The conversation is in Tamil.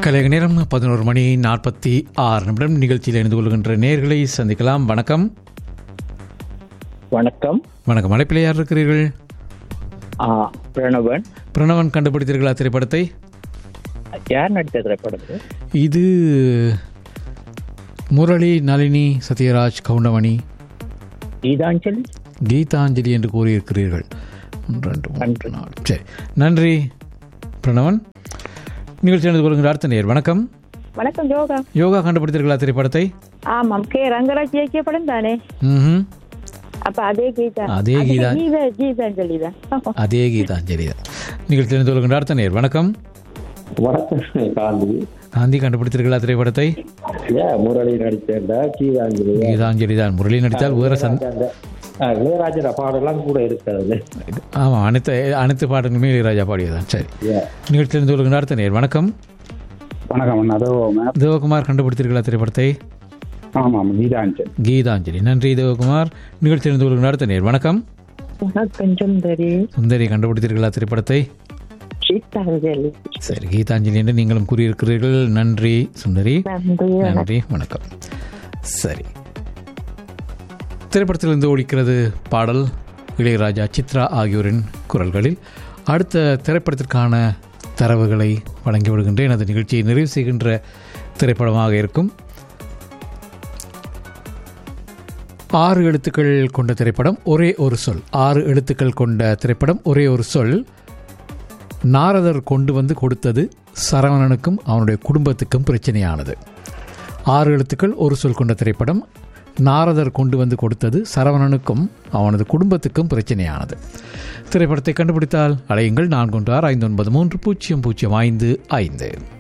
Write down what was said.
கலைக நேரம் பதினோரு மணி நாற்பத்தி ஆறு நிமிடம் நிகழ்ச்சியில் இணைந்து கொள்கின்ற நேர்களை சந்திக்கலாம் வணக்கம் வணக்கம் வணக்கம் அழைப்பில் யார் இருக்கிறீர்கள் ஆ, பிரணவன் பிரணவன் கண்டுபிடித்தீர்களா திரைப்படத்தை யார் நடித்த திரைப்படத்து இது முரளி நளினி சத்யராஜ் கவுண்டமணி கீதாஞ்சலி கீதாஞ்சலி என்று கூறியிருக்கிறீர்கள் ஒன்று, ரெண்டு மூன்று நன்றி. நாலு சரி நன்றி பிரணவன் நிகழ்ச்சி இணைந்து கொள்கின்ற அடுத்த நேர் வணக்கம் வணக்கம் யோகா யோகா கண்டுபிடித்தீர்களா திரைப்படத்தை ஆமாம் கே ரங்கராஜ் இயக்கிய படம் தானே ம்ஹும். அப்ப அதே கீதா அதே கீதா. கீதா கீதாஞ்சலி தான் அதே கீதாஞ்சலி தான் நிகழ்ச்சி இணைந்து கொள்கின்ற அடுத்த நேர் வணக்கம் வணக்கம் காந்தி காந்தி கண்டுபிடித்தீர்களா திரைப்படத்தை ஏன் முரளி நடிச்சேன்டா கீதாஞ்சலி கீதாஞ்சலி தான் முரளி நடித்தால் வேற சந்த் இளையராஜன பாடலாம் கூட இருக்கிறது ஆமாம் அனைத்து அனைத்து பாடங்களுமே இளையராஜா பாடியதான் சரி நிகழ்ச்சி இணைந்து கொள்கின்ற அடுத்த நேர் வணக்கம் வணக்கம் அதோ மேம் தேவகுமார் கண்டுபிடித்தீர்களா திரைப்படத்தை ஆமாம் கீதாஞ்சல் கீதாஞ்சலி நன்றி தேவகுமார் நிகழ்ச்சி இணைந்து கொள்கின்ற அடுத்த நேர் வணக்கம் வணக்கம் சுந்தரி சுந்தரி கண்டுபிடித்தீர்களா திரைப்படத்தை கீதாஞ்சலி சரி கீதாஞ்சலி என்று நீங்களும் கூறியிருக்கிறீர்கள் நன்றி சுந்தரி நன்றி நன்றி வணக்கம் சரி திரைப்படத்திலிருந்து ஒழிக்கிறது பாடல் இளையராஜா சித்ரா ஆகியோரின் குரல்களில் அடுத்த திரைப்படத்திற்கான தரவுகளை வழங்கி விடுகின்றேன் அந்த நிகழ்ச்சியை நிறைவு செய்கின்ற திரைப்படமாக இருக்கும் ஆறு எழுத்துக்கள் கொண்ட திரைப்படம் ஒரே ஒரு சொல் ஆறு எழுத்துக்கள் கொண்ட திரைப்படம் ஒரே ஒரு சொல் நாரதர் கொண்டு வந்து கொடுத்தது சரவணனுக்கும் அவனுடைய குடும்பத்துக்கும் பிரச்சனையானது ஆறு எழுத்துக்கள் ஒரு சொல் கொண்ட திரைப்படம் நாரதர் கொண்டு வந்து கொடுத்தது சரவணனுக்கும் அவனது குடும்பத்துக்கும் பிரச்சனையானது திரைப்படத்தை கண்டுபிடித்தால் அலையுங்கள் நான்கு ஒன்று ஆறு ஐந்து ஒன்பது மூன்று பூஜ்ஜியம் பூஜ்ஜியம் ஐந்து ஐந்து